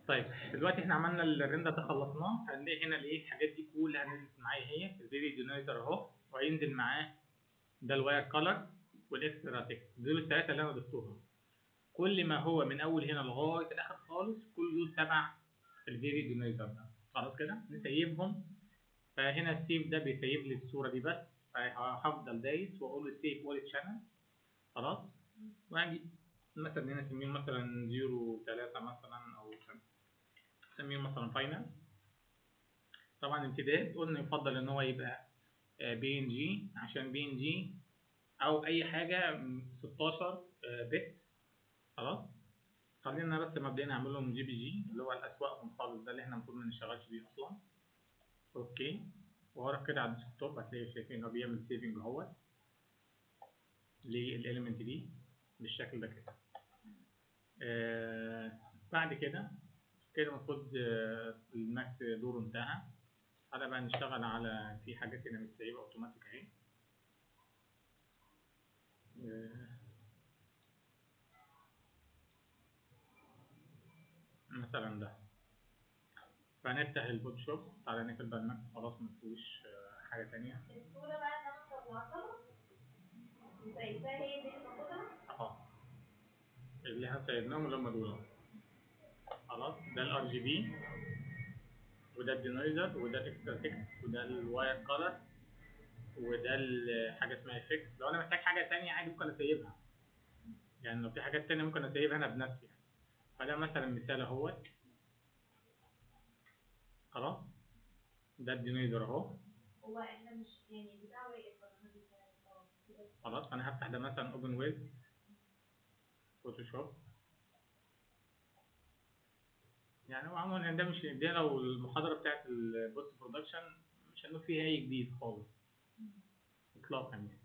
طيب دلوقتي احنا عملنا الريندر ده خلصناه هنلاقي هنا الايه الحاجات دي كلها نزلت معايا هي الفيديو جنريتور اهو وهينزل معاه ده الواير كلر والاكسترا تكست دول الثلاثه اللي انا ضفتهم كل ما هو من اول هنا لغايه الاخر خالص كل دول تبع الفيديو جنريتور ده خلاص كده نسيبهم فهنا السيف ده بيسيب لي الصوره دي بس فهفضل دايس واقول له سيف اول تشانل خلاص واجي مثلا هنا نسميه مثلا 0 3 مثلا او نسميه مثلا فاينل طبعا امتداد قلنا يفضل ان هو يبقى بي ان جي عشان بي ان جي او اي حاجه 16 بت خلاص خلينا بس مبدئيا نعمل لهم جي بي جي اللي هو الاسواقهم خالص ده اللي احنا المفروض ما نشتغلش بيه اصلا اوكي واروح كده على الديسكتوب هتلاقي شايفين ان هو بيعمل سيفنج اهوت للاليمنت دي بالشكل ده كده آه بعد كده كده المفروض آه الماكس دوره انتهى هذا بقى نشتغل على في حاجات هنا متسيبه اوتوماتيك اهي آه مثلا ده فنفتح الفوتوشوب تعالى نقفل بقى الماكس خلاص مفيهوش حاجه تانية الصورة بقى اللي انا طلعتها سايباها هي دي اللي باخدها اه اللي احنا سيبناهم اللي هم دول خلاص ده الار جي بي وده الدينويزر وده الاكسترا تكست وده الواير كولر وده حاجه اسمها افكت لو انا محتاج حاجه تانية عادي ممكن اسيبها يعني لو في حاجات تانية ممكن اسيبها انا بنفسي يعني. فده مثلا مثال اهوت خلاص ده الدينويزر اهو هو احنا مش يعني بتاع واقف ولا ما بيتعمل كده خلاص انا هفتح ده مثلا اوبن ويز فوتوشوب يعني هو عموما ده مش ده لو المحاضره بتاعت البوست برودكشن مش هنقول فيها اي جديد خالص اطلاقا يعني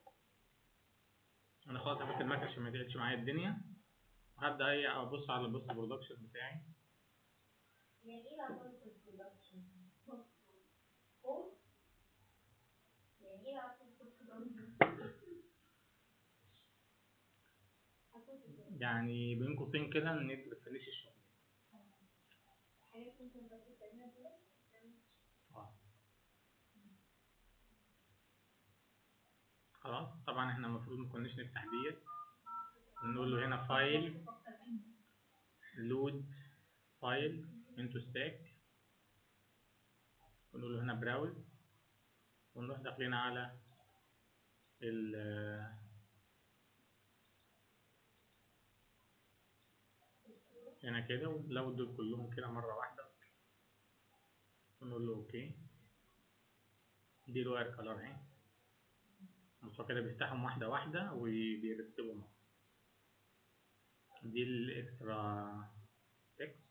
انا خلاص قفلت الماك عشان ما يضيعش معايا الدنيا وهبدا ايه ابص على البوست برودكشن بتاعي يعني ايه العطل في البرودكشن؟ كود يعني ايه العطل في البرودكشن؟ يعني بين قوسين كده ان انت بتفنش الشغل حاجات كنت بس بتعملها كده اه خلاص طبعا احنا المفروض ما كناش نفتح ديت نقول له هنا فايل لود فايل انتو ستاك ونقول له هنا براوز ونروح داخلين على ال هنا كده ونلود دول كلهم كده مرة واحدة ونقول له اوكي دي الواير كلر اهي بصوا كده بيفتحهم واحدة واحدة وبيرتبهم دي الاكسترا تكست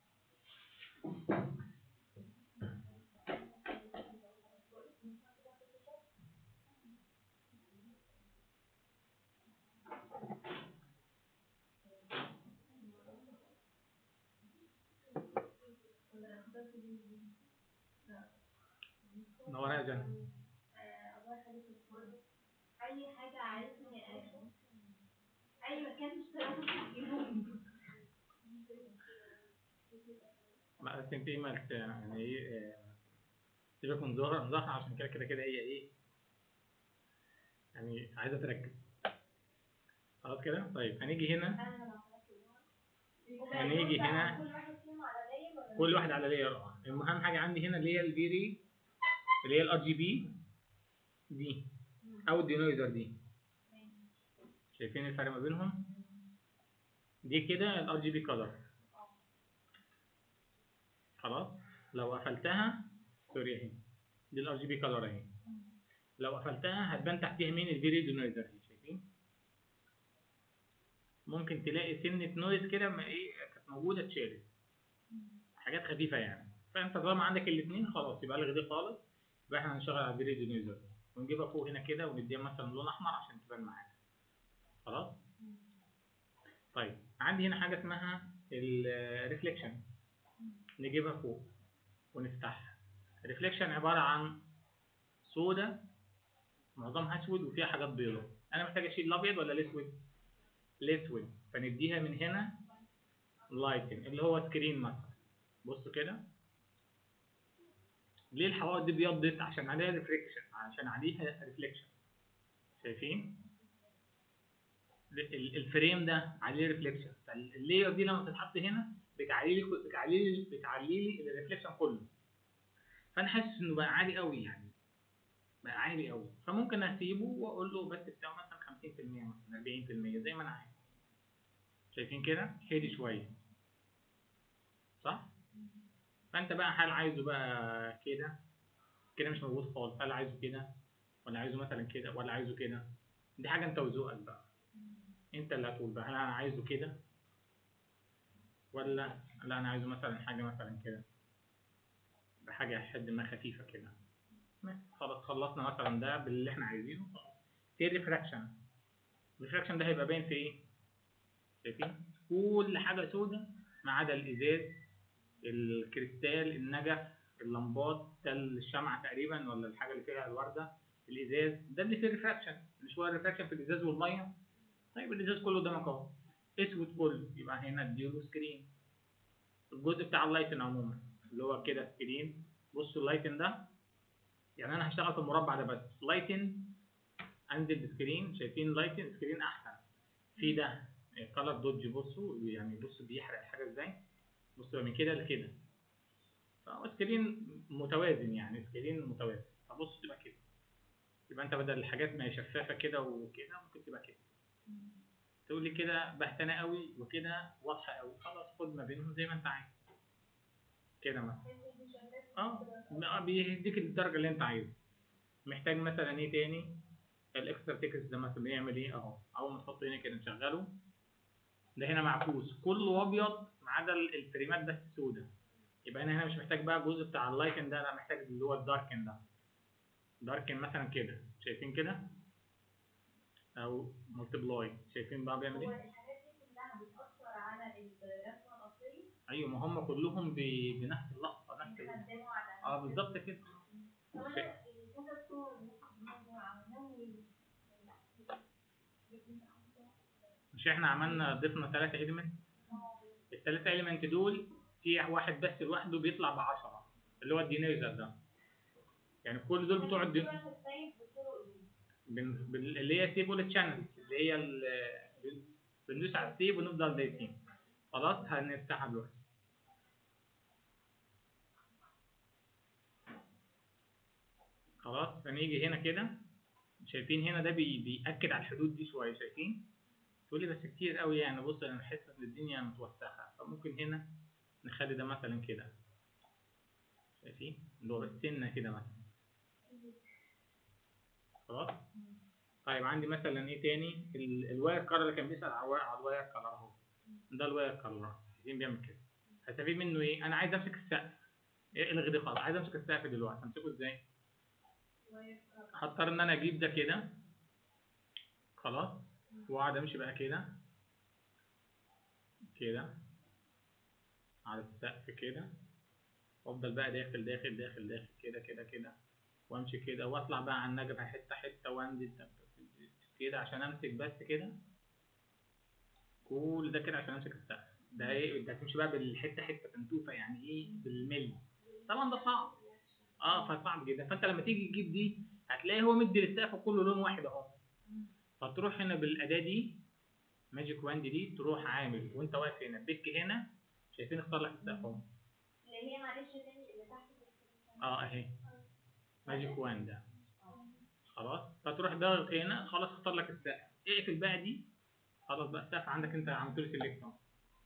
نورا يا جنى الله يخليك يا دكتور. اي حاجة عايزني أ- اي مكان مش تلاقوا تسجلوني ما بس انت ايه ما ت- يعني ايه آه، سيبك من ظهر مظهر عشان كده كده كده هي ايه يعني عايزة تركز خلاص كده طيب هنيجي هنا انا هنيجي هنا كل واحد فيهم على لاير ولا كل واحد على لاير اه المهم حاجة عندي هنا اللي هي الفيري اللي هي الار جي بي دي او الدينويزر دي شايفين الفرق ما بينهم دي كده الار جي بي كلر خلاص لو قفلتها سوري اهي دي الار جي بي كلر اهي لو قفلتها هتبان تحتيها مين الفيري دينويزر دي شايفين ممكن تلاقي سنة نويز كده ما ايه كانت موجودة اتشالت حاجات خفيفة يعني فانت طالما عندك الاثنين خلاص يبقى الغي دي خالص يبقى احنا هنشتغل على الفيري دينويزر ونجيبها فوق هنا كده ونديها مثلا لون احمر عشان تبان معانا خلاص طيب عندي هنا حاجة اسمها الريفليكشن نجيبها فوق ونفتحها الريفليكشن عبارة عن سودا معظمها اسود وفيها حاجات بيضاء انا محتاج اشيل الابيض ولا الاسود الاسود فنديها من هنا لايتن اللي هو سكرين مثلا بصوا كده ليه الحوائط دي بيضت عشان عليها ريفليكشن عشان عليها ريفليكشن شايفين ال- ال- الفريم ده عليه ريفليكشن فاللاير دي لما تتحط هنا بتعلي لي بتعلي لي بتعلي لي الريفليكشن كله فانا حاسس انه بقى عالي قوي يعني بقى عالي قوي فممكن اسيبه واقول له بس بتاعه مثلا 50% مثلا 40% زي ما انا عايز شايفين كده هادي شويه صح فانت بقى هل عايزه بقى كده كده مش موجود خالص هل عايزه كده ولا عايزه مثلا كده ولا عايزه كده دي حاجه انت وذوقك بقى انت اللي هتقول بقى هل انا عايزه كده ولا لا انا عايزه مثلا حاجه مثلا كده بحاجه لحد ما خفيفه كده ماشي، خلاص خلصنا مثلا ده باللي احنا عايزينه خلاص في ريفراكشن الريفراكشن ده هيبقى باين في ايه شايفين كل حاجه سودة ما عدا الازاز الكريستال النجف اللمبات ده الشمعة تقريبا ولا الحاجة اللي فيها الوردة الإزاز ده اللي فيه ريفراكشن مش هو الريفراكشن في الإزاز والمية طيب الإزاز كله قدامك أهو أسود كله يبقى هنا اديله سكرين الجزء بتاع اللايتن عموما اللي هو كده سكرين بصوا اللايتن ده يعني أنا هشتغل في المربع ده بس لايتن أنزل بسكرين شايفين لايتن سكرين أحسن في ده كلر دوج بصوا يعني بصوا بيحرق الحاجة إزاي بصوا من كده لكده فهو سكرين متوازن يعني سكرين متوازن فبص تبقى كده يبقى انت بدل الحاجات ما هي شفافه كده وكده ممكن تبقى كده تقول لي كده بهتانه قوي وكده واضحه قوي خلاص خد ما بينهم زي ما انت عايز كده مثلا اه ما بيديك الدرجه اللي انت عايزها محتاج مثلا ايه تاني الاكسترا تيكس ده مثلا بيعمل ايه اهو اول ما تحطه هنا كده نشغله ده هنا معكوس كله ابيض ما عدا الفريمات بس سودا يبقى انا هنا مش محتاج بقى الجزء بتاع اللايتن ده انا محتاج اللي هو الداركن ده داركن مثلا كده شايفين كده او ملتبلاي شايفين بقى بيعمل هو ايه الحاجات دي كلها بتأثر على الرسمة الأصلية ايوه ما هم كلهم ب- بنفس اللقطه نفس ال- بيخدموا على اه بالظبط كده طب أنا كذا صور ممكن عملناهم مش احنا عملنا ضفنا ثلاثة ايليمنت الثلاثة ايليمنت دول في واحد بس لوحده بيطلع بعشرة اللي هو الدينيزر ده يعني كل دول بتوع الدين بن- بال- اللي هي سيب تشانل اللي هي ال- بن- بندوس على السيب ونفضل دايسين خلاص هنفتحها دلوقتي خلاص فنيجي هنا كده شايفين هنا ده بي بيأكد على الحدود دي شوية شايفين تقول لي بس كتير قوي يعني بص انا بحس ان الدنيا متوسخة فممكن هنا نخلي ده مثلا كده شايفين اللي هو سنة كده مثلا خلاص طيب عندي مثلا ايه تاني ال- الواير كارر اللي كان بيسأل على الواير على الواير كارر اهو ده الواير كارر شايفين بيعمل كده هستفيد منه ايه انا عايز امسك السقف ايه الغي دي خالص عايز امسك السقف دلوقتي امسكه ازاي هضطر ان انا اجيب ده كده خلاص واقعد امشي بقى كده كده على السقف كده وافضل بقى داخل داخل داخل داخل كده كده كده وامشي كده واطلع بقى على النجفة حتة حتة وانزل كده عشان امسك بس كده كل ده كده عشان امسك السقف ده ايه ده تمشي بقى بالحتة حتة تنتوفة يعني ايه بالملي طبعا ده صعب اه فصعب جدا فانت لما تيجي تجيب دي هتلاقي هو مدي للسقف كله لون واحد اهو فتروح هنا بالاداة دي ماجيك واند دي تروح عامل وانت واقف هنا بيك هنا شايفين اختار لك السقف اهو اللي هي معلش تاني اللي تحت اه اهي ماجيك واند ده خلاص فتروح ضاغط هنا خلاص اختار لك السقف اقفل بقى دي خلاص بقى السقف عندك انت عملت له سيلكت اهو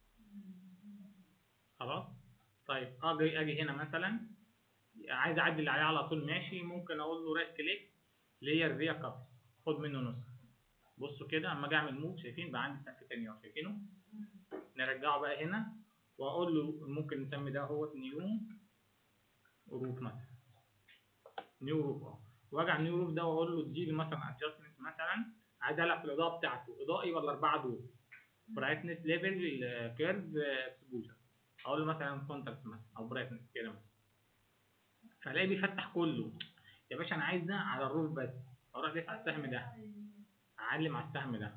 خلاص طيب اجي اجي هنا مثلا عايز اعدل عليه على طول ماشي ممكن اقول له رايت كليك لاير فيا كابس خد منه نسخه بصوا كده اما اجي اعمل موف شايفين بقى عندي سقف تاني اهو شايفينه نرجعه بقى هنا واقول له ممكن نسمي ده هو نيو روف مثلا نيو روف اه واجي على النيو روف ده واقول له اديلي مثلا ادجستمنت مثلا عايز العب في الاضاءه بتاعته اضائي ولا اربعه دول برايتنس ليفل كيرف اكسبوجر اقول له مثلا كونتراست مثلا او برايتنس كده مثلا فالاقي بيفتح كله يا باشا انا عايز ده على الروف بس اروح دايس على السهم ده اعلم على السهم ده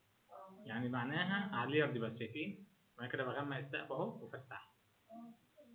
يعني معناها على اللير دي بس شايفين انا كده بغمق السقف اهو وفتحه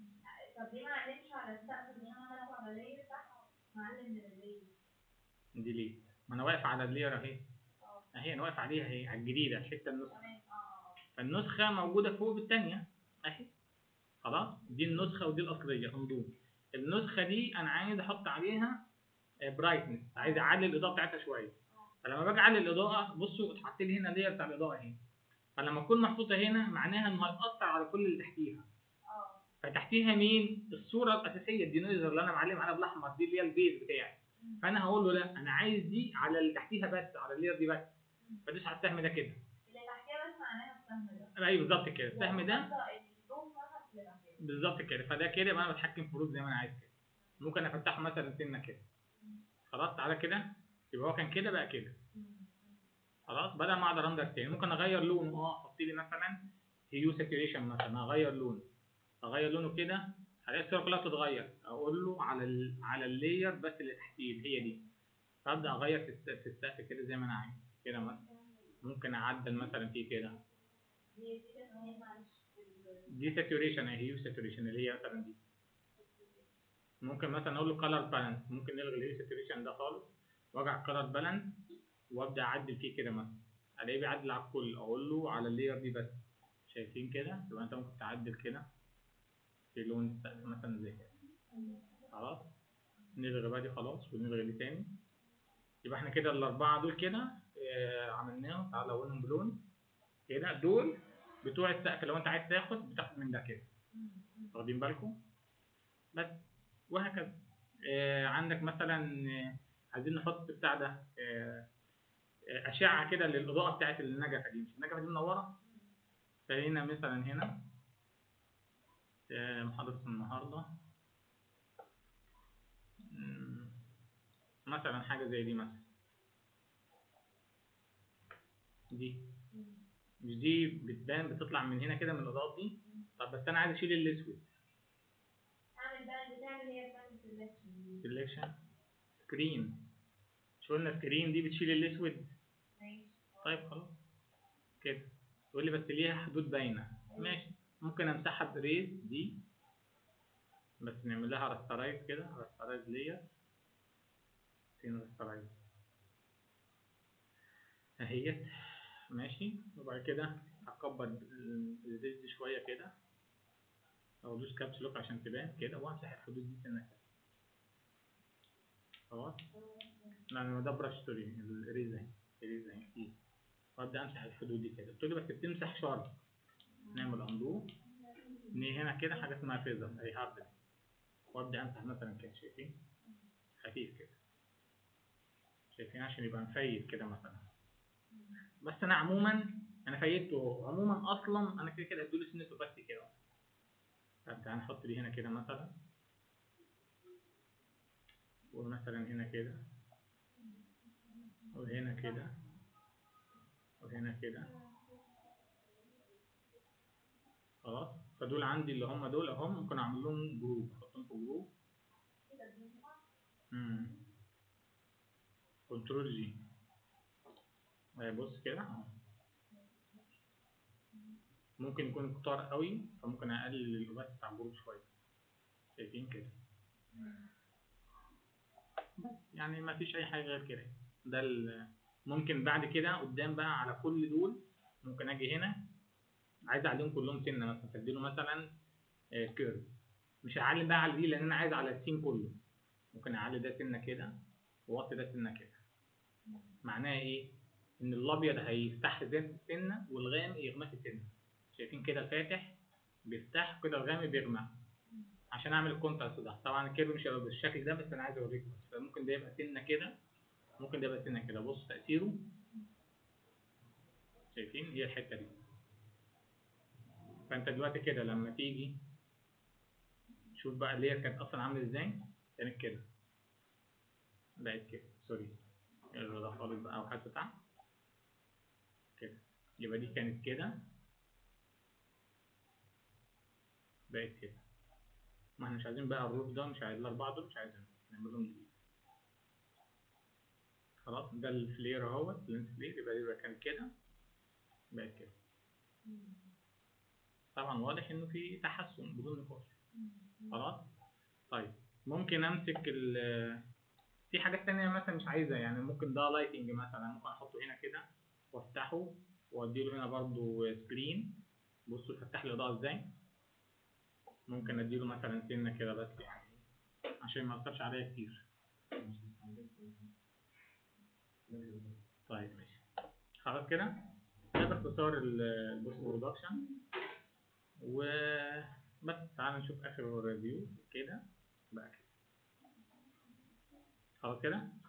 معلم من الريل دي ليه ما انا واقف على اللير اهي اهي انا واقف عليها اهي على الجديده الحته النسخه تمام اه اه فالنسخه موجوده فوق بالثانيه اهي خلاص دي النسخه ودي الاصليه انضوم النسخه دي انا عايز احط عليها برايتنس عايز اعلي الاضاءه بتاعتها شويه فلما باجي اعلي الاضاءه بصوا اتحط لي هنا اللير بتاع الاضاءه اهي فلما تكون محطوطه هنا معناها انه هيأثر على كل اللي تحتيها اه فتحتيها مين الصوره الاساسيه الدينويزر اللي انا معلم عليها بالاحمر دي اللي هي البيز بتاعي فانا هقول له لا انا عايز دي على اللي تحتيها بس على اللير دي بس فدوس على السهم ده كده اللي تحتيها بس معناها السهم ده ايوه بالظبط كده السهم ده الضوء فقط اللي تحتيها بالظبط كده فده كده يبقى انا بتحكم في الروت زي ما انا عايز كده ممكن افتحه مثلا سنه كده خلاص تعالى كده يبقى هو كان كده بقى كده خلاص بدل ما اقعد ارندر تاني ممكن اغير لونه اه احط لي مثلا هيو ساتوريشن مثلا اغير لونه اغير لونه كده هلاقي الصوره كلها بتتغير اقول له على ال على اللاير بس اللي تحتيه اللي هي دي فابدا اغير في الس- في السقف كده زي ما انا عايز كده مثلا ممكن اعدل مثلا فيه كده هي دي كده هي معلش دي ساتوريشن اهي هيو ساتوريشن اللي هي مثلا دي ممكن مثلا اقول له كلر بالانس ممكن نلغي الهيو ساتوريشن ده خالص واجي على الكلر بالانس وابدا اعدل فيه كده مثلا الاقيه بيعدل على الكل اقول له على اللاير دي بس شايفين كده يبقى انت ممكن تعدل كده في لون السقف مثلا زي كده خلاص نلغي بقى دي خلاص ونلغي دي تاني يبقى احنا كده الاربعه دول كده آه عملناهم تعالى لونهم بلون كده دول بتوع السقف لو انت عايز تاخد بتاخد من ده كده واخدين بالكم بس وهكذا آه عندك مثلا آه عايزين نحط بتاع ده آه آه، أشعة كده للإضاءة بتاعت النجفة دي مش النجفة دي منورة فهنا مثلا هنا آه، محاضرة النهاردة مم، مثلا حاجة زي دي مثلا دي مش دي بتبان بتطلع من هنا كده من الإضاءات دي طب بس أنا عايز أشيل الأسود اعمل بقى البتاع اللي هي بتاعت السلكشن سelection سكرين مش قلنا سكرين دي بتشيل الأسود ماشي طيب خلاص كده تقول لي بس ليها حدود باينة ماشي ممكن امسحها بريز دي بس نعمل لها راسترايز كده راسترايز لير فين راسترايز اهيت ماشي وبعد كده هكبر الريز دي شوية كده او دوس كابس لوك عشان تبان كده وامسح الحدود دي سنة كده خلاص لا انا ده برش سوري الريز اهي الريز اهي وابدا امسح الحدود دي كده قلت له بس بتمسح شارب نعمل اندو نيجي هنا كده حاجه اسمها فيزر اي هارد وابدا امسح مثلا كده شايفين خفيف كده شايفين عشان يبقى مفيد كده مثلا بس انا عموما انا فيدته اهو عموما اصلا انا كده كده هديله سنته بس كده ابدا هنحط دي هنا كده مثلا ومثلا هنا كده وهنا كده وهنا كده خلاص فدول عندي اللي هم دول اهم ممكن اعمل لهم جروب احطهم في جروب امم كنترول جي اهي بص كده اهو ممكن يكون كتار قوي فممكن اقلل الاوباس بتاع الجروب شويه شايفين كده بس يعني ما فيش اي حاجه غير كده ده ال- ممكن بعد كده قدام بقى على كل دول ممكن اجي هنا عايز اعلمهم كلهم سنه مثلا فاديله مثلا كيرف مش هعلم بقى على دي لان انا عايز على السين كله ممكن اعلي ده سنه كده واوطي ده سنه كده معناها ايه ان الابيض هيفتح زي سنه والغامق يغمق سنه شايفين كده الفاتح بيفتح كده الغامق بيغمق عشان اعمل الكونتراست ده طبعا الكيرف مش هيبقى بالشكل ده بس انا عايز اوريكم بس فممكن ده يبقى سنه كده ممكن ده يبقى سنه كده بص تاثيره شايفين هي الحته دي فانت دلوقتي كده لما تيجي شوف بقى اللي هي كانت اصلا عامله ازاي كانت كده بقت كده سوري الرضا ده خالص بقى او حتى تحت كده يبقى دي كانت كده بقت كده ما احنا مش عايزين بقى الروف ده مش عايز الاربعه دول مش عايزين نعملهم جديد خلاص ده الفلير اهوت اللينس فلير يبقى يبقى كانت كده بقت كده طبعا واضح انه في تحسن بدون نقاش خلاص طيب ممكن امسك ال في حاجات تانية مثلا مش عايزها يعني ممكن ده لايتنج مثلا ممكن احطه هنا كده وافتحه واديله هنا برضو سكرين بصوا يفتح لي الاضاءة ازاي ممكن اديله مثلا سنة كده بس يعني عشان ما يأثرش عليا كتير طيب ماشي خلاص كده ده باختصار البوست برودكشن وبس تعالى نشوف اخر ريفيو كده بقى كده خلاص كده